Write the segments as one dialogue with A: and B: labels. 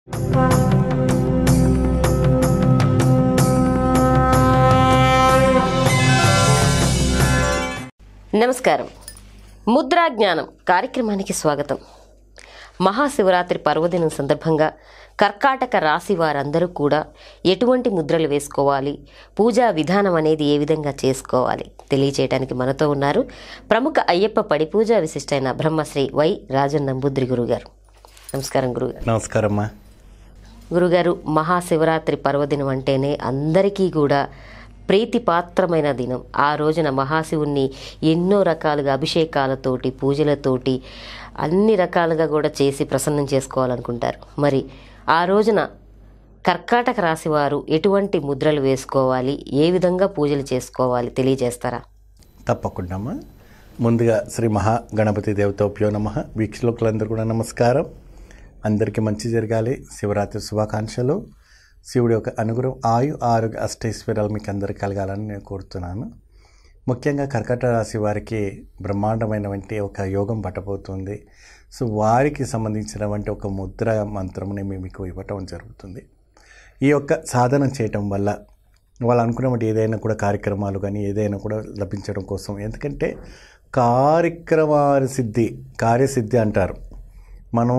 A: నమస్కారం ముద్రా జ్ఞానం కార్యక్రమానికి స్వాగతం మహాశివరాత్రి పర్వదినం సందర్భంగా కర్కాటక రాశి వారందరూ కూడా ఎటువంటి ముద్రలు వేసుకోవాలి పూజా విధానం అనేది ఏ విధంగా చేసుకోవాలి తెలియచేయడానికి మనతో ఉన్నారు ప్రముఖ అయ్యప్ప పడి పూజా విశిష్టైన బ్రహ్మశ్రీ వై రాజన్ నంబుద్రి గురుగారు నమస్కారం గురుగారు
B: నమస్కారమ్మా
A: గురుగారు మహాశివరాత్రి పర్వదినం అంటేనే అందరికీ కూడా ప్రీతిపాత్రమైన దినం ఆ రోజున మహాశివుణ్ణి ఎన్నో రకాలుగా అభిషేకాలతోటి పూజలతోటి అన్ని రకాలుగా కూడా చేసి ప్రసన్నం చేసుకోవాలనుకుంటారు మరి ఆ రోజున కర్కాటక రాశి వారు ఎటువంటి ముద్రలు వేసుకోవాలి ఏ విధంగా పూజలు చేసుకోవాలి తెలియజేస్తారా
B: తప్పకుండా అమ్మా ముందుగా శ్రీ మహా గణపతి దేవతోప్యో నమ వీక్షకులందరూ కూడా నమస్కారం అందరికీ మంచి జరగాలి శివరాత్రి శుభాకాంక్షలు శివుడి యొక్క అనుగ్రహం ఆయు ఆరోగ్య అష్టైశ్వర్యాలు మీకు అందరికీ కలగాలని నేను కోరుతున్నాను ముఖ్యంగా కర్కట రాశి వారికి బ్రహ్మాండమైనటువంటి ఒక యోగం పట్టబోతుంది సో వారికి సంబంధించినటువంటి ఒక ముద్ర మంత్రముని మేము మీకు ఇవ్వటం జరుగుతుంది ఈ యొక్క సాధన చేయటం వల్ల వాళ్ళు అనుకున్నటువంటి ఏదైనా కూడా కార్యక్రమాలు కానీ ఏదైనా కూడా లభించడం కోసం ఎందుకంటే కార్యక్రమాల సిద్ధి కార్యసిద్ధి అంటారు మనం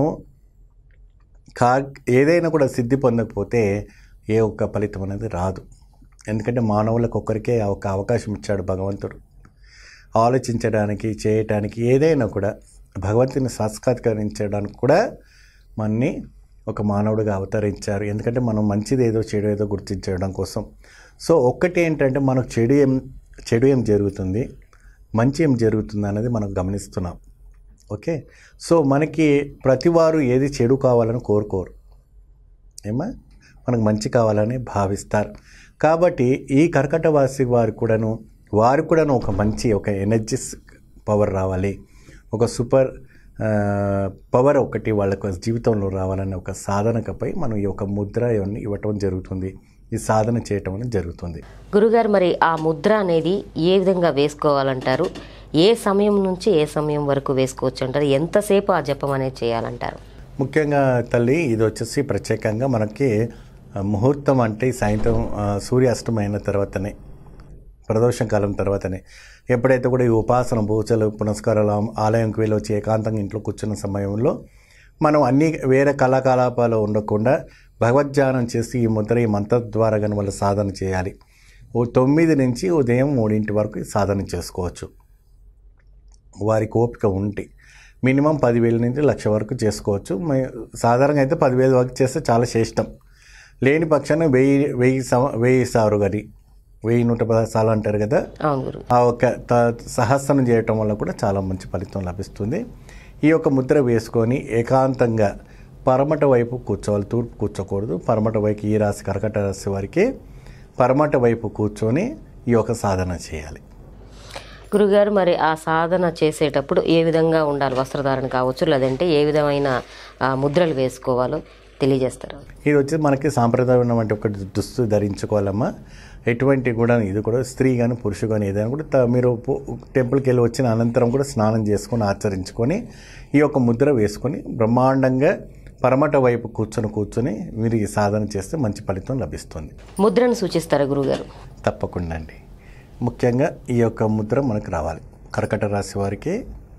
B: కా ఏదైనా కూడా సిద్ధి పొందకపోతే ఏ ఒక్క ఫలితం అనేది రాదు ఎందుకంటే మానవులకు ఒక్కరికే ఆ ఒక అవకాశం ఇచ్చాడు భగవంతుడు ఆలోచించడానికి చేయటానికి ఏదైనా కూడా భగవంతుని సాక్షాత్కరించడానికి కూడా మనని ఒక మానవుడిగా అవతరించారు ఎందుకంటే మనం మంచిది ఏదో చెడు ఏదో గుర్తించడం కోసం సో ఒక్కటి ఏంటంటే మనకు చెడు ఏం చెడు ఏం జరుగుతుంది మంచి ఏం జరుగుతుంది అనేది మనం గమనిస్తున్నాం ఓకే సో మనకి ప్రతివారు ఏది చెడు కావాలని కోరుకోరు ఏమా మనకు మంచి కావాలని భావిస్తారు కాబట్టి ఈ కర్కట వాసి వారు కూడాను వారు కూడాను ఒక మంచి ఒక ఎనర్జిస్ పవర్ రావాలి ఒక సూపర్ ఆ, పవర్ ఒకటి వాళ్ళకు జీవితంలో రావాలనే ఒక సాధనకపై మనం ఈ యొక్క ముద్ర ఇవన్నీ ఇవ్వటం జరుగుతుంది ఈ సాధన చేయటం అనేది జరుగుతుంది
A: గురుగారు మరి ఆ ముద్ర అనేది ఏ విధంగా వేసుకోవాలంటారు ఏ సమయం నుంచి ఏ సమయం వరకు వేసుకోవచ్చు అంటారు ఎంతసేపు ఆ జపం అనేది చేయాలంటారు
B: ముఖ్యంగా తల్లి ఇది వచ్చేసి ప్రత్యేకంగా మనకి ఆ, ముహూర్తం అంటే ఈ సాయంత్రం ఆ, సూర్యాస్తమయం అయిన తర్వాతనే ప్రదోషం కాలం తర్వాతనే ఎప్పుడైతే కూడా ఈ ఉపాసన పూజలు పునస్కారాలు ఆమ్- ఆలయంకి వెళ్ళి వచ్చి ఏకాంతంగా ఇంట్లో కూర్చున్న సమయంలో మనం అన్ని వేరే కళాకలాపాలు ఉండకుండా భగవద్ధ్యానం చేసి ఈ ముద్ర ఈ మంత్ర ద్వారా కానీ వాళ్ళు సాధన చేయాలి ఓ తొమ్మిది నుంచి ఉదయం మూడింటి వరకు ఈ సాధన చేసుకోవచ్చు వారికి ఓపిక ఉంటే మినిమం పదివేల నుంచి లక్ష వరకు చేసుకోవచ్చు మే- సాధారణంగా అయితే పదివేల వరకు చేస్తే చాలా శ్రేష్టం లేని పక్షాన వెయ్యి వెయ్యి సవ వెయ్యి సారు కానీ వెయ్యి నూట పదహారు సార్లు అంటారు కదా
A: అవును గురు
B: ఆ ఒక త- సహస్రం చేయటం వల్ల కూడా చాలా మంచి ఫలితం లభిస్తుంది ఈ యొక్క ముద్ర వేసుకొని ఏకాంతంగా పరమట వైపు కూర్చోవాలి తూర్పు కూర్చోకూడదు పరమట వైపు ఈ రాశి కర్కట రాశి వారికి పరమట వైపు కూర్చొని ఈ యొక్క సాధన చేయాలి
A: గురుగారు మరి ఆ సాధన చేసేటప్పుడు ఏ విధంగా ఉండాలి వస్త్రధారణ కావచ్చు లేదంటే ఏ విధమైన ఆ, ముద్రలు వేసుకోవాలో తెలియజేస్తారు
B: ఇది వచ్చి మనకి సాంప్రదాయమైనటువంటి ఒక దుస్తు ధరించుకోవాలమ్మా ఎటువంటి కూడా ఇది కూడా స్త్రీ కానీ పురుషు కానీ ఏదైనా కూడా త- మీరు పు- టెంపుల్కి వెళ్ళి వచ్చిన అనంతరం కూడా స్నానం చేసుకొని ఆచరించుకొని ఈ యొక్క ముద్ర వేసుకొని బ్రహ్మాండంగా పరమట వైపు కూర్చొని కూర్చొని మీరు ఈ సాధన చేస్తే మంచి ఫలితం లభిస్తుంది
A: ముద్రను సూచిస్తారా గురుగారు
B: తప్పకుండా అండి ముఖ్యంగా ఈ యొక్క ముద్ర మనకు రావాలి కర్కట రాశి వారికి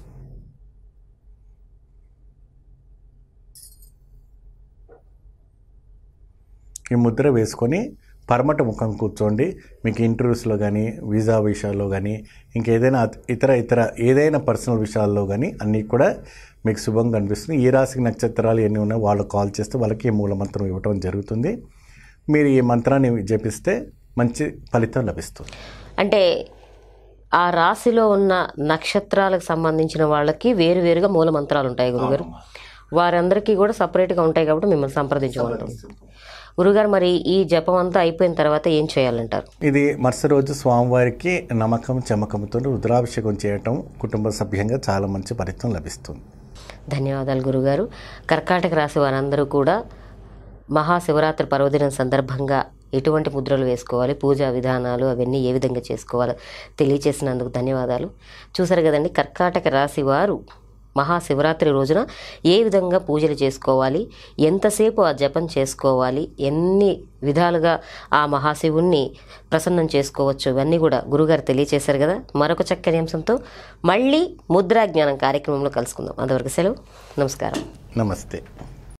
B: ఈ ముద్ర వేసుకొని పరమట ముఖం కూర్చోండి మీకు ఇంటర్వ్యూస్లో కానీ వీసా విషయాల్లో కానీ ఇంకేదైనా అత- ఇతర ఇతర ఏదైనా పర్సనల్ విషయాల్లో కానీ అన్నీ కూడా మీకు శుభంగా కనిపిస్తుంది ఏ రాశికి నక్షత్రాలు ఎన్ని ఉన్నాయో వాళ్ళు కాల్ చేస్తే వాళ్ళకి ఈ మూల మంత్రం ఇవ్వటం జరుగుతుంది మీరు ఈ మంత్రాన్ని జపిస్తే మంచి ఫలితం లభిస్తుంది
A: అంటే ఆ రాశిలో ఉన్న నక్షత్రాలకు సంబంధించిన వాళ్ళకి వేరు వేరుగా మూల మంత్రాలు ఉంటాయి గురుగారు వారందరికీ కూడా సపరేట్గా ఉంటాయి కాబట్టి మిమ్మల్ని సంప్రదించమంటాం గురుగారు మరి ఈ జపం అంతా అయిపోయిన తర్వాత ఏం చేయాలంటారు
B: ఇది మరుసటి రోజు స్వామివారికి నమ్మకం చమకంతో రుద్రాభిషేకం చేయటం కుటుంబ సభ్యంగా చాలా మంచి ఫలితం లభిస్తుంది
A: ధన్యవాదాలు గురుగారు కర్కాటక రాశి వారందరూ కూడా మహాశివరాత్రి పర్వదినం సందర్భంగా ఎటువంటి ముద్రలు వేసుకోవాలి పూజా విధానాలు అవన్నీ ఏ విధంగా చేసుకోవాలో తెలియచేసినందుకు ధన్యవాదాలు చూసారు కదండి కర్కాటక రాశి వారు మహాశివరాత్రి రోజున ఏ విధంగా పూజలు చేసుకోవాలి ఎంతసేపు ఆ జపం చేసుకోవాలి ఎన్ని విధాలుగా ఆ మహాశివుణ్ణి ప్రసన్నం చేసుకోవచ్చు ఇవన్నీ కూడా గురుగారు తెలియచేశారు కదా మరొక చక్కని అంశంతో మళ్ళీ ముద్రాజ్ఞానం కార్యక్రమంలో కలుసుకుందాం అంతవరకు సెలవు నమస్కారం
B: నమస్తే